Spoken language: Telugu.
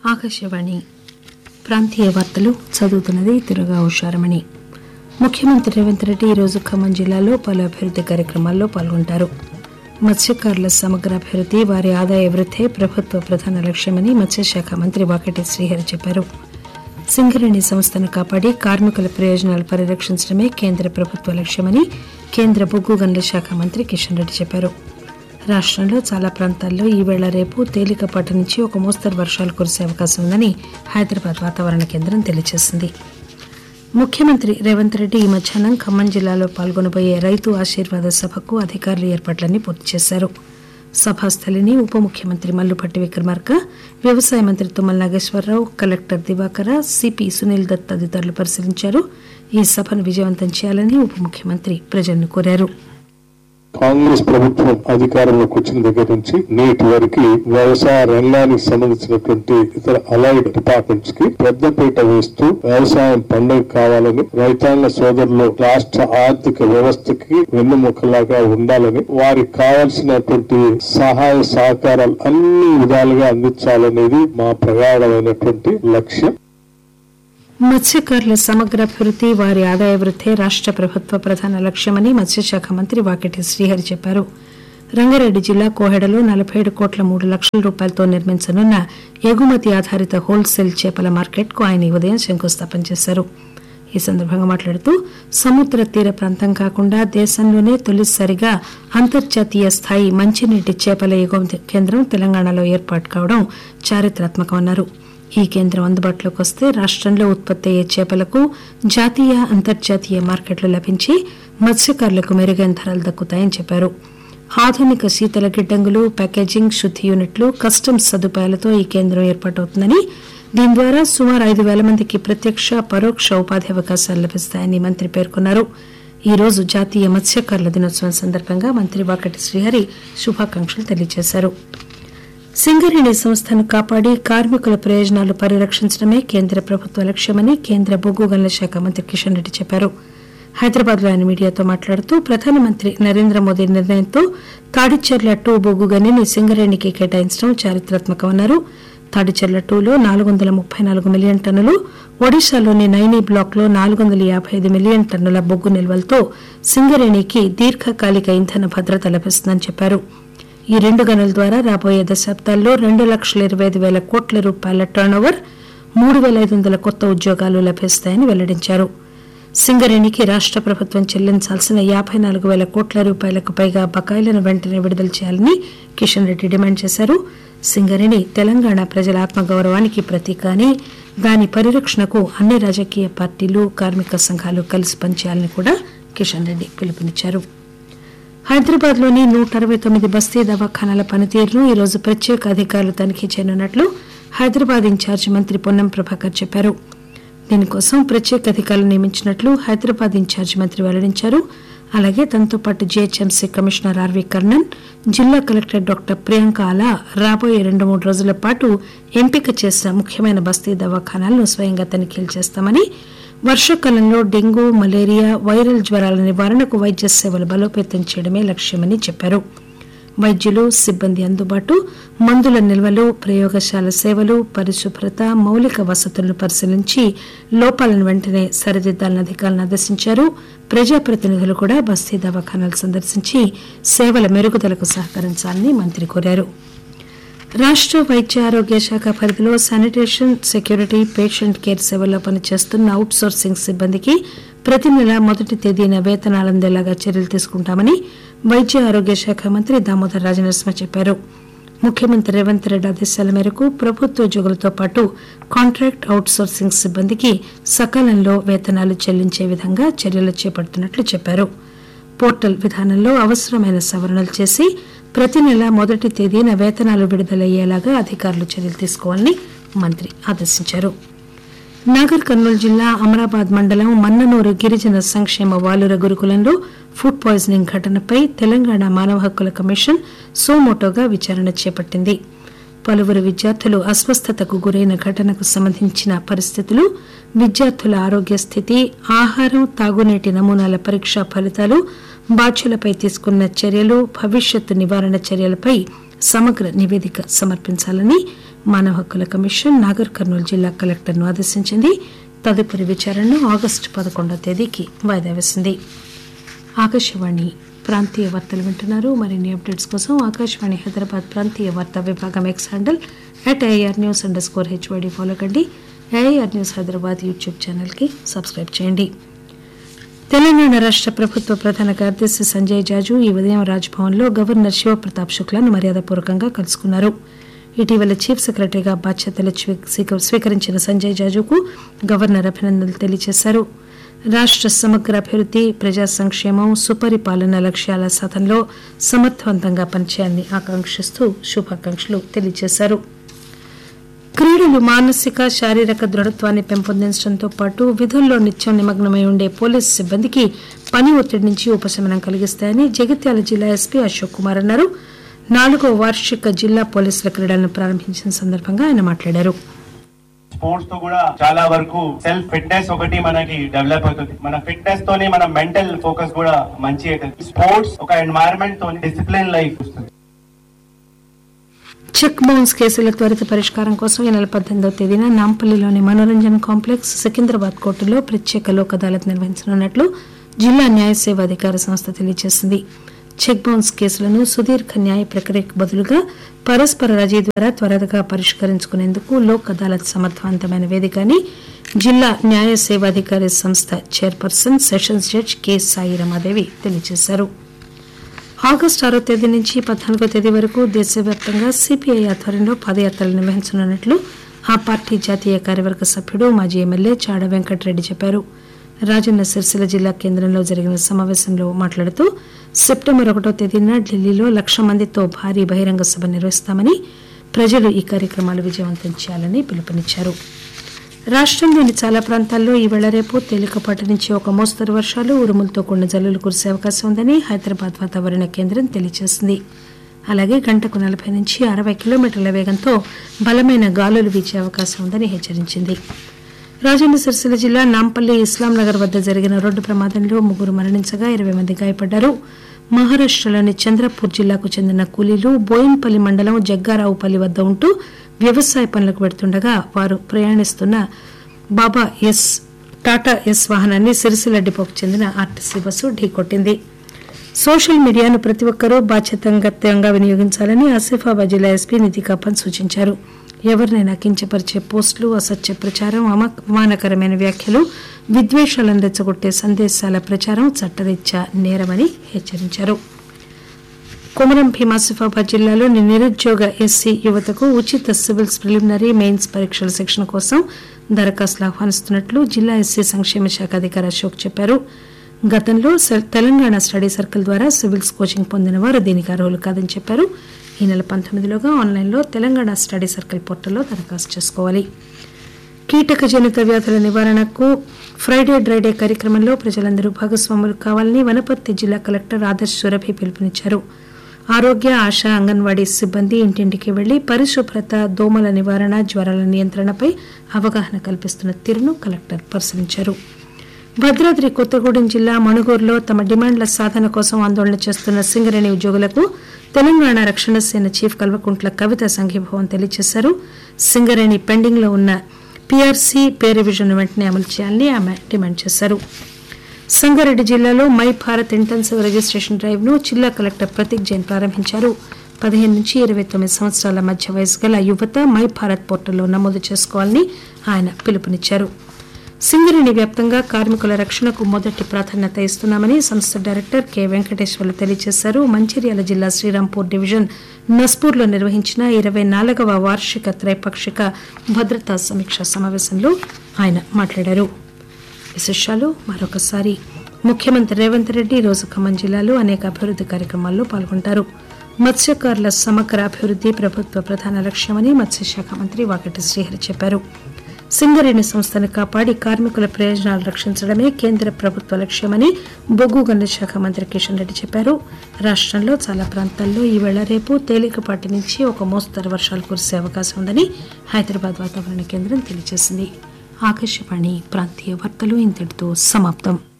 ఆకాశవాణి ప్రాంతీయ వార్తలు చదువుతున్నది తిరుగా ఉషారమణి ముఖ్యమంత్రి రేవంత్ రెడ్డి ఈరోజు ఖమ్మం జిల్లాలో పలు అభివృద్ది కార్యక్రమాల్లో పాల్గొంటారు మత్స్యకారుల సమగ్ర అభివృద్ది వారి ఆదాయ వృద్ధే ప్రభుత్వ ప్రధాన లక్ష్యమని మత్స్యశాఖ మంత్రి వాకటి శ్రీహరి చెప్పారు సింగరేణి సంస్థను కాపాడి కార్మికుల ప్రయోజనాలు పరిరక్షించడమే కేంద్ర ప్రభుత్వ లక్ష్యమని కేంద్ర బొగ్గు గనుల శాఖ మంత్రి కిషన్ రెడ్డి చెప్పారు రాష్టంలో చాలా ప్రాంతాల్లో ఈవేళ రేపు తేలికపాటి నుంచి ఒక మోస్తరు వర్షాలు కురిసే అవకాశం ఉందని హైదరాబాద్ వాతావరణ కేంద్రం తెలియజేసింది ముఖ్యమంత్రి రేవంత్ రెడ్డి ఈ మధ్యాహ్నం ఖమ్మం జిల్లాలో పాల్గొనబోయే రైతు ఆశీర్వాద సభకు అధికారులు ఏర్పాట్లన్నీ పూర్తి చేశారు సభాస్థలిని ఉప ముఖ్యమంత్రి మల్లుపట్టి విక్రమార్క వ్యవసాయ మంత్రి తుమ్మల నాగేశ్వరరావు కలెక్టర్ దివాకర సిపి సునీల్ దత్ తదితరులు పరిశీలించారు ఈ సభను విజయవంతం చేయాలని ఉప ముఖ్యమంత్రి ప్రజలను కోరారు కాంగ్రెస్ ప్రభుత్వం అధికారంలోకి వచ్చిన దగ్గర నుంచి నేటి వరకు వ్యవసాయ రంగానికి సంబంధించినటువంటి ఇతర అలైడ్ డిపార్ట్మెంట్స్ కి పెద్దపీట వేస్తూ వ్యవసాయం పండుగ కావాలని రైతాంగ సోదరులు రాష్ట్ర ఆర్థిక వ్యవస్థకి వెన్నుముకలాగా ఉండాలని వారికి కావాల్సినటువంటి సహాయ సహకారాలు అన్ని విధాలుగా అందించాలనేది మా ప్రగాఢమైనటువంటి లక్ష్యం మత్స్యకారుల సమగ్ర అభివృద్ది వారి ఆదాయ వృద్ధే రాష్ట ప్రభుత్వ ప్రధాన లక్ష్యమని మత్స్యశాఖ మంత్రి వాకిటి శ్రీహరి చెప్పారు రంగారెడ్డి జిల్లా కోహెడలో నలభై ఏడు కోట్ల మూడు లక్షల రూపాయలతో నిర్మించనున్న ఎగుమతి ఆధారిత హోల్సేల్ చేపల మార్కెట్కు ఆయన ఈ ఉదయం శంకుస్థాపన చేశారు ఈ సందర్భంగా మాట్లాడుతూ సముద్ర తీర ప్రాంతం కాకుండా దేశంలోనే తొలిసారిగా అంతర్జాతీయ స్థాయి మంచినీటి చేపల ఎగుమతి కేంద్రం తెలంగాణలో ఏర్పాటు కావడం చారిత్రాత్మకమన్నారు ఈ కేంద్రం అందుబాటులోకి వస్తే రాష్టంలో ఉత్పత్తి అయ్యే చేపలకు జాతీయ అంతర్జాతీయ మార్కెట్లు లభించి మత్స్యకారులకు మెరుగైన ధరలు దక్కుతాయని చెప్పారు ఆధునిక శీతల గిడ్డంగులు ప్యాకేజింగ్ శుద్ది యూనిట్లు కస్టమ్స్ సదుపాయాలతో ఈ కేంద్రం ఏర్పాటవుతుందని దీని ద్వారా సుమారు ఐదు వేల మందికి ప్రత్యక్ష పరోక్ష ఉపాధి అవకాశాలు లభిస్తాయని మంత్రి పేర్కొన్నారు ఈ రోజు జాతీయ మత్స్యకారుల దినోత్సవం సందర్భంగా మంత్రి వాకటి శ్రీహరి శుభాకాంక్షలు తెలియజేశారు సింగరేణి సంస్థను కాపాడి కార్మికుల ప్రయోజనాలు పరిరక్షించడమే కేంద్ర ప్రభుత్వ లక్ష్యమని కేంద్ర బొగ్గు గనుల శాఖ మంత్రి కిషన్ రెడ్డి చెప్పారు హైదరాబాద్ లో ఆయన మీడియాతో మాట్లాడుతూ ప్రధానమంత్రి నరేంద్ర మోదీ నిర్ణయంతో తాడిచెర్ల టూ బొగ్గు గనిని సింగరేణికి కేటాయించడం చారిత్రాత్మకమన్నారు తాడిచెర్ల టూలో నాలుగు వందల ముప్పై నాలుగు మిలియన్ టన్నులు ఒడిశాలోని నైనీ బ్లాక్ లో నాలుగు వందల యాభై ఐదు మిలియన్ టన్నుల బొగ్గు నిల్వలతో సింగరేణికి దీర్ఘకాలిక ఇంధన భద్రత లభిస్తుందని చెప్పారు ఈ రెండు గనుల ద్వారా రాబోయే దశాబ్దాల్లో రెండు లక్షల ఇరవై ఐదు వేల కోట్ల రూపాయల టర్నోవర్ మూడు వేల ఐదు వందల కొత్త ఉద్యోగాలు లభిస్తాయని వెల్లడించారు సింగరేణికి రాష్ట ప్రభుత్వం చెల్లించాల్సిన యాభై నాలుగు వేల కోట్ల రూపాయలకు పైగా బకాయిలను వెంటనే విడుదల చేయాలని కిషన్ రెడ్డి డిమాండ్ చేశారు సింగరేణి తెలంగాణ ప్రజల ఆత్మగౌరవానికి ప్రతీక అని దాని పరిరక్షణకు అన్ని రాజకీయ పార్టీలు కార్మిక సంఘాలు కలిసి పనిచేయాలని కూడా కిషన్ రెడ్డి పిలుపునిచ్చారు హైదరాబాద్ లోని నూట అరవై తొమ్మిది బస్తీ దవాఖానాల పనితీరును ఈరోజు ప్రత్యేక అధికారులు తనిఖీ చేయనున్నట్లు హైదరాబాద్ ఇన్ఛార్జి మంత్రి పొన్నం ప్రభాకర్ చెప్పారు దీనికోసం ప్రత్యేక అధికారులు నియమించినట్లు హైదరాబాద్ ఇన్ఛార్జి మంత్రి వెల్లడించారు అలాగే తనతో పాటు జీహెచ్ఎంసీ కమిషనర్ ఆర్వీ కర్ణన్ జిల్లా కలెక్టర్ డాక్టర్ ప్రియాంక ఆలా రాబోయే రెండు మూడు రోజుల పాటు ఎంపిక చేసిన ముఖ్యమైన బస్తీ దవాఖానాలను స్వయంగా తనిఖీలు చేస్తామని వర్షాకాలంలో డెంగూ మలేరియా వైరల్ జ్వరాల నివారణకు వైద్య సేవలు బలోపేతం చేయడమే లక్ష్యమని చెప్పారు వైద్యులు సిబ్బంది అందుబాటు మందుల నిల్వలు ప్రయోగశాల సేవలు పరిశుభ్రత మౌలిక వసతులను పరిశీలించి లోపాలను వెంటనే సరిదిద్దాలని అధికారులను ఆదేశించారు ప్రజాప్రతినిధులు కూడా బస్తీ దవాఖానాలు సందర్శించి సేవల మెరుగుదలకు సహకరించాలని మంత్రి కోరారు రాష్ట వైద్య ఆరోగ్య శాఖ పరిధిలో శానిటేషన్ సెక్యూరిటీ పేషెంట్ కేర్ సేవల్లో పనిచేస్తున్న అవుట్ సోర్సింగ్ సిబ్బందికి ప్రతి నెల మొదటి తేదీన వేతనాలు అందేలాగా చర్యలు తీసుకుంటామని వైద్య ఆరోగ్య శాఖ మంత్రి దామోదర్ రాజనరసింహ చెప్పారు ముఖ్యమంత్రి రేవంత్ రెడ్డి ఆదేశాల మేరకు ప్రభుత్వ ఉద్యోగులతో పాటు కాంట్రాక్ట్ అవుట్ సోర్సింగ్ సిబ్బందికి సకాలంలో వేతనాలు చెల్లించే విధంగా చర్యలు చేపడుతున్నట్లు చెప్పారు పోర్టల్ విధానంలో అవసరమైన సవరణలు చేసి ప్రతి నెల మొదటి తేదీన వేతనాలు విడుదలయ్యేలాగా అధికారులు చర్యలు తీసుకోవాలని మంత్రి ఆదేశించారు నాగర్ కర్నూలు జిల్లా అమరాబాద్ మండలం మన్ననూరు గిరిజన సంక్షేమ వాలుర గురుకులంలో ఫుడ్ పాయిజనింగ్ ఘటనపై తెలంగాణ మానవ హక్కుల కమిషన్ సోమోటోగా విచారణ చేపట్టింది పలువురు విద్యార్థులు అస్వస్థతకు గురైన ఘటనకు సంబంధించిన పరిస్థితులు విద్యార్థుల ఆరోగ్య స్థితి ఆహారం తాగునీటి నమూనాల పరీక్షా ఫలితాలు బాధ్యులపై తీసుకున్న చర్యలు భవిష్యత్తు నివారణ చర్యలపై సమగ్ర నివేదిక సమర్పించాలని మానవ హక్కుల కమిషన్ నాగర్ కర్నూలు జిల్లా కలెక్టర్ను ఆదేశించింది తదుపరి విచారణను ఆగస్టు పదకొండవ తేదీకి వాయిదా వేసింది ఆకాశవాణి ప్రాంతీయ వార్తలు వింటున్నారు మరిన్ని అప్డేట్స్ కోసం ఆకాశవాణి హైదరాబాద్ ప్రాంతీయ వార్తా విభాగం X handle at AR news underscore HYD follow కండి ఏఆర్ న్యూస్ హైదరాబాద్ యూట్యూబ్ ఛానల్కి సబ్స్క్రైబ్ చేయండి తెలంగాణ రాష్ట ప్రభుత్వ ప్రధాన కార్యదర్శి సంజయ్ జాజు ఈ ఉదయం రాజ్భవన్లో గవర్నర్ శివప్రతాప్ శుక్లాను మర్యాదపూర్వకంగా కలుసుకున్నారు ఇటీవల చీఫ్ సెక్రటరీగా బాధ్యతలు స్వీ- స్వీకరించిన సంజయ్ జాజుకు గవర్నర్ అభినందనలు తెలియజేశారు రాష్ట సమగ్ర అభివృద్ది ప్రజా సంక్షేమం సుపరిపాలన లక్ష్యాల సాధనలో సమర్థవంతంగా పనిచేయాలని ఆకాంక్షిస్తూ శుభాకాంక్షలు తెలియజేశారు క్రీడలు మానసిక శారీరక దృఢత్వాన్ని పెంపొందించడంతో పాటు విధుల్లో నిత్యం నిమగ్నమై ఉండే పోలీసు సిబ్బందికి పని ఒత్తిడి నుంచి ఉపశమనం కలిగిస్తాయని జగిత్యాల జిల్లా ఎస్పీ అశోక్ కుమార్ అన్నారు నాలుగో వార్షిక జిల్లా పోలీసుల క్రీడలను ప్రారంభించిన సందర్భంగా ఆయన మాట్లాడారు స్పోర్ట్స్ తో కూడా చాలా వరకు సెల్ఫ్ ఫిట్నెస్ ఒకటి మనకి డెవలప్ అవుతుంది మన ఫిట్నెస్ తోనే మన మెంటల్ ఫోకస్ కూడా మంచి అవుతుంది స్పోర్ట్స్ ఒక ఎన్వైరన్మెంట్ తో డిసిప్లిన్ లైఫ్ వస్తుంది చెక్ బౌన్స్ కేసుల త్వరిత పరిష్కారం కోసం ఈ నెల పద్దెనిమిదవ తేదీన నాంపల్లిలోని మనోరంజన్ కాంప్లెక్స్ సికింద్రాబాద్ కోర్టులో ప్రత్యేక లోక్ అదాలత్ నిర్వహించనున్నట్లు జిల్లా న్యాయ సేవ అధికార సంస్థ తెలియజేసింది చెక్ బౌన్స్ కేసులను సుదీర్ఘ న్యాయ ప్రక్రియకు బదులుగా పరస్పర రజీ ద్వారా త్వరగా పరిష్కరించుకునేందుకు లోక్ అదాలత్ సమర్థవంతమైన వేదిక అని జిల్లా న్యాయ సేవాధికారి సంస్థ chairperson sessions judge K Sai Ramadevi తెలియజేశారు ఆగస్టు ఆరో తేదీ నుంచి పద్నాలుగో తేదీ వరకు దేశవ్యాప్తంగా సిపిఐ ఆధ్వర్యంలో పాదయాత్రలు నిర్వహించనున్నట్లు ఆ పార్టీ జాతీయ కార్యవర్గ సభ్యుడు మాజీ ఎమ్మెల్యే చాడ వెంకటరెడ్డి చెప్పారు రాజన్న సిరిసిల్ల జిల్లా కేంద్రంలో జరిగిన సమావేశంలో మాట్లాడుతూ సెప్టెంబర్ ఒకటో తేదీన ఢిల్లీలో లక్ష మందితో భారీ బహిరంగ సభ నిర్వహిస్తామని ప్రజలు ఈ కార్యక్రమాలు విజయవంతం చేయాలని పిలుపునిచ్చారు రాష్టంలోని చాలా ప్రాంతాల్లో ఈవేళ రేపు తేలికపాటి నుంచి ఒక మోస్తరు వర్షాలు ఉరుములతో కూడిన జల్లులు కురిసే అవకాశం ఉందని హైదరాబాద్ వాతావరణ కేంద్రం తెలియజేసింది అలాగే గంటకు నలభై నుంచి అరవై కిలోమీటర్ల వేగంతో బలమైన గాలులు వీచే అవకాశం ఉందని హెచ్చరించింది రాజన్న సిరిసిల్ల జిల్లా నాంపల్లి ఇస్లాం నగర్ వద్ద జరిగిన రోడ్డు ప్రమాదంలో ముగ్గురు మరణించగా ఇరవై మంది గాయపడ్డారు మహారాష్టలోని చంద్రపూర్ జిల్లాకు చెందిన కూలీలు బోయిన్పల్లి మండలం జగ్గారావుపల్లి వద్ద ఉంటూ వ్యవసాయ పనులకు వెడుతుండగా వారు ప్రయాణిస్తున్న బాబా ఎస్ టాటా ఎస్ వాహనాన్ని సిరిసిల్ల డిపోకు చెందిన ఆర్టీసీ బస్సు ఢీకొట్టింది సోషల్ మీడియాను ప్రతి ఒక్కరూ బాధ్యతంగా వినియోగించాలని ఆసిఫాబాద్ జిల్లా ఎస్పీ నితికాపన్ సూచించారు ఎవరినైనా కించపరిచే పోస్టులు అసత్య ప్రచారం అవమానకరమైన వ్యాఖ్యలు విద్వేషాలను రెచ్చగొట్టే సందేశాల ప్రచారం చట్టరీత్యా నేరమని హెచ్చరించారు కొమరం భీం ఆసిఫాబాద్ జిల్లాలోని నిరుద్యోగ ఎస్సీ యువతకు ఉచిత సివిల్స్ ప్రిలిమినరీ మెయిన్స్ పరీక్షల శిక్షణ కోసం దరఖాస్తులు ఆహ్వానిస్తున్నట్లు జిల్లా ఎస్సీ సంక్షేమ శాఖ అధికారి అశోక్ చెప్పారు గతంలో స- తెలంగాణ స్టడీ సర్కిల్ ద్వారా సివిల్స్ కోచింగ్ పొందిన వారు దీనికి అర్హులు కాదని చెప్పారు ఈ నెల పంతొమ్మిదిలోగా ఆన్లైన్లో తెలంగాణ స్టడీ సర్కిల్ పోర్టల్లో దరఖాస్తు చేసుకోవాలి కీటక జనిత వ్యాధుల నివారణకు ఫ్రైడే డ్రైడే కార్యక్రమంలో ప్రజలందరూ భాగస్వాములు కావాలని వనపర్తి జిల్లా కలెక్టర్ ఆదర్శ్ సురభి పిలుపునిచ్చారు ఆరోగ్య ఆశా అంగన్వాడీ సిబ్బంది ఇంటింటికి వెళ్లి పరిశుభ్రత దోమల నివారణ జ్వరాల నియంత్రణపై అవగాహన కల్పిస్తున్న తీరును కలెక్టర్ పరిశీలించారు భద్రాద్రి కొత్తగూడెం జిల్లా మణుగూరులో తమ డిమాండ్ల సాధన కోసం ఆందోళన చేస్తున్న సింగరేణి ఉద్యోగులకు తెలంగాణ రక్షణ సేన చీఫ్ కల్వకుంట్ల కవిత సంఘీభావం తెలియజేశారు సింగరేణి పెండింగ్ లో ఉన్న పీఆర్సీ పే రివిజన్ వెంటనే అమలు చేయాలని ఆమె డిమాండ్ చేశారు సంగారెడ్డి జిల్లాలో my Bharat intensive registration drive ను జిల్లా కలెక్టర్ ప్రతీక్ జైన్ ప్రారంభించారు పదిహేను నుంచి ఇరవై తొమ్మిది సంవత్సరాల మధ్య వయసు గల యువత మై భారత్ పోర్టల్లో నమోదు చేసుకోవాలని ఆయన పిలుపునిచ్చారు సింగరేణి వ్యాప్తంగా కార్మికుల రక్షణకు మొదటి ప్రాధాన్యత ఇస్తున్నామని సంస్థ డైరెక్టర్ కె వెంకటేశ్వర్లు తెలియజేశారు మంచిర్యాల జిల్లా శ్రీరాంపూర్ డివిజన్ నస్పూర్లో నిర్వహించిన ఇరవై నాలుగవ వార్షిక త్రైపాక్షిక భద్రతా సమీక్షా సమావేశంలో ఆయన మాట్లాడారు విశేషాలు మరొకసారి ముఖ్యమంత్రి రేవంత్ రెడ్డి ఈ రోజు ఖమ్మం జిల్లాలో అనేక అభివృద్ది కార్యక్రమాల్లో పాల్గొంటారు మత్స్యకారుల సమగ్ర అభివృద్ది ప్రభుత్వ ప్రధాన లక్ష్యమని మత్స్యశాఖ మంత్రి వాకటి శ్రీహరి చెప్పారు సింగరేణి సంస్థను కాపాడి కార్మికుల ప్రయోజనాలు రక్షించడమే కేంద్ర ప్రభుత్వ లక్ష్యమని బొగ్గు గనుల శాఖ మంత్రి కిషన్ రెడ్డి చెప్పారు రాష్ట్రంలో చాలా ప్రాంతాల్లో ఈవేళ రేపు తేలికపాటి నుంచి ఒక మోస్తరు వర్షాలు కురిసే అవకాశం ఉందని హైదరాబాద్ వాతావరణ కేంద్రం తెలియజేసింది ఆకాశవాణి ప్రాంతీయ వార్తలు ఇంతటితో సమాప్తం